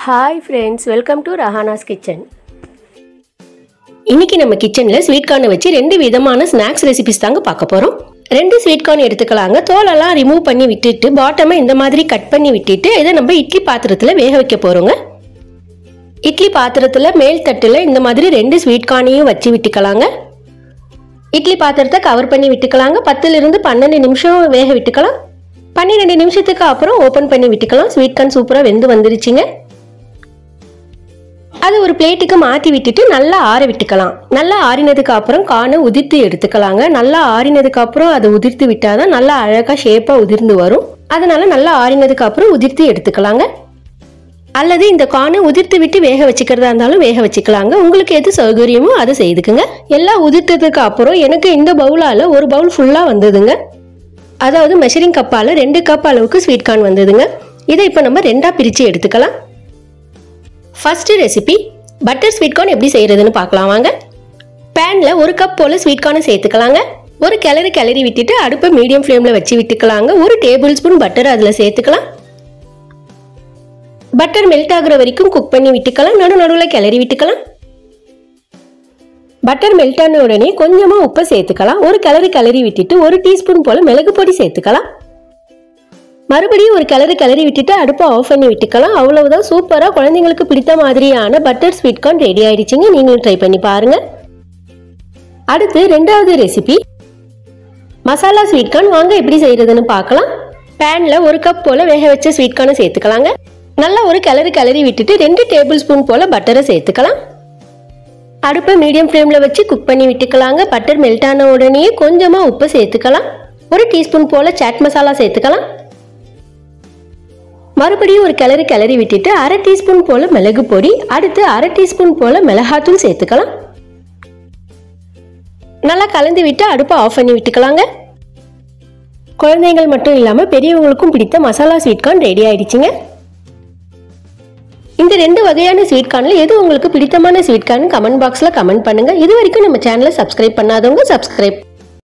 hi friends welcome to Rahana's kitchen இன்னைக்கு நம்ம கிச்சனில் ஸ்வீட் கார்னை வச்சு ரெண்டு விதமான ஸ்நாக்ஸ் ரெசிபிஸ் தாங்க பார்க்க போகிறோம் ரெண்டு ஸ்வீட் கார்ன் எடுத்துக்கலாங்க தோலெல்லாம் ரிமூவ் பண்ணி விட்டுட்டு பாட்டமை இந்த மாதிரி கட் பண்ணி விட்டுட்டு இதை நம்ம இட்லி பாத்திரத்தில் வேக வைக்க போகிறோங்க இட்லி பாத்திரத்தில் மேல் தட்டில் இந்த மாதிரி ரெண்டு ஸ்வீட் கார்னையும் வச்சு விட்டுக்கலாங்க இட்லி பாத்திரத்தை கவர் பண்ணி விட்டுக்கலாங்க பத்துலேருந்து பன்னெண்டு நிமிஷம் வேக விட்டுக்கலாம் பன்னிரெண்டு நிமிஷத்துக்கு அப்புறம் ஓப்பன் பண்ணி விட்டுக்கலாம் ஸ்வீட் கார்ன் சூப்பராக வெந்து வந்துருச்சுங்க அது ஒரு பிளேட்டுக்கு மாற்றி விட்டுட்டு நல்லா ஆற விட்டுக்கலாம் நல்லா ஆறினதுக்கு அப்புறம் கானை உதிர்த்து எடுத்துக்கலாங்க நல்லா ஆறினதுக்கு அப்புறம் அதை உதிர்த்து விட்டாதான் நல்லா அழகாக ஷேப்பாக உதிர்ந்து வரும் அதனால நல்லா ஆறினதுக்கு அப்புறம் உதிர்த்து எடுத்துக்கலாங்க அல்லது இந்த கானை உதிர்த்து விட்டு வேக வச்சுக்கிறதா இருந்தாலும் வேக வச்சுக்கலாங்க உங்களுக்கு எது சௌகரியமோ அதை செய்துக்குங்க எல்லாம் உதிர்த்ததுக்கு அப்புறம் எனக்கு இந்த பவுலால் ஒரு பவுல் ஃபுல்லாக வந்ததுங்க அதாவது மெஷரிங் கப்பால் ரெண்டு கப் அளவுக்கு ஸ்வீட் கார்ன் வந்ததுங்க இதை இப்போ நம்ம ரெண்டாக பிரித்து எடுத்துக்கலாம் first recipe butter sweet corn எப்படி செய்யறதுன்னு பார்க்கலாம் வாங்க பேனில் ஒரு கப் போல் ஸ்வீட் கார்னை சேர்த்துக்கலாங்க ஒரு கிளறி கிளறி விட்டுட்டு அடுப்பை மீடியம் ஃப்ளேமில் வச்சு விட்டுக்கலாங்க ஒரு டேபிள் ஸ்பூன் பட்டர் அதில் சேர்த்துக்கலாம் பட்டர் மெல்ட் ஆகுற வரைக்கும் குக் பண்ணி விட்டுக்கலாம் நடு நடுவில் கிளறி விட்டுக்கலாம் பட்டர் மெல்ட் ஆன உடனே கொஞ்சமாக உப்பை சேர்த்துக்கலாம் ஒரு கிளறி கிளறி விட்டுட்டு ஒரு டீஸ்பூன் போல் மிளகு பொடி சேர்த்துக்கலாம் மறுபடியும் ஒரு கிளறி கிளறி விட்டுட்டு அடுப்பை ஆஃப் பண்ணி விட்டுக்கலாம் அவ்வளவுதான் சூப்பராக குழந்தைங்களுக்கு பிடித்த மாதிரியான பட்டர் ஸ்வீட் கார்ன் ரெடி ஆயிடுச்சுங்க நீங்களும் ட்ரை பண்ணி பாருங்க அடுத்து ரெண்டாவது ரெசிபி மசாலா ஸ்வீட் கார்ன் வாங்க எப்படி செய்யறதுன்னு பார்க்கலாம் பேனில் ஒரு கப் போல் வேக வச்ச ஸ்வீட் கார்னை சேர்த்துக்கலாங்க நல்லா ஒரு கிளறி கிளறி விட்டுட்டு ரெண்டு டேபிள் ஸ்பூன் போல் பட்டரை சேர்த்துக்கலாம் அடுப்பை மீடியம் ஃப்ளேமில் வச்சு குக் பண்ணி விட்டுக்கலாங்க பட்டர் மெல்ட் ஆன உடனே கொஞ்சமாக உப்பு சேர்த்துக்கலாம் ஒரு டீஸ்பூன் போல் சாட் மசாலா சேர்த்துக்கலாம் மறுபடியும் ஒரு கிளறி கிளறி விட்டுட்டு அரை டீஸ்பூன் போல் மிளகு பொடி அடுத்து அரை டீஸ்பூன் போல் மிளகாத்தூள் சேர்த்துக்கலாம் நல்லா கலந்து விட்டு அடுப்பை ஆஃப் பண்ணி விட்டுக்கலாங்க குழந்தைகள் மட்டும் இல்லாமல் பெரியவங்களுக்கும் பிடித்த மசாலா ஸ்வீட் கார்ன் ரெடி ஆயிடுச்சுங்க இந்த ரெண்டு வகையான ஸ்வீட் கார்னில் எது உங்களுக்கு பிடித்தமான ஸ்வீட் கார்னு கமெண்ட் பாக்ஸில் கமெண்ட் பண்ணுங்க இது வரைக்கும் நம்ம சேனலை சப்ஸ்கிரைப் பண்ணாதவங்க சப்ஸ்கிரைப்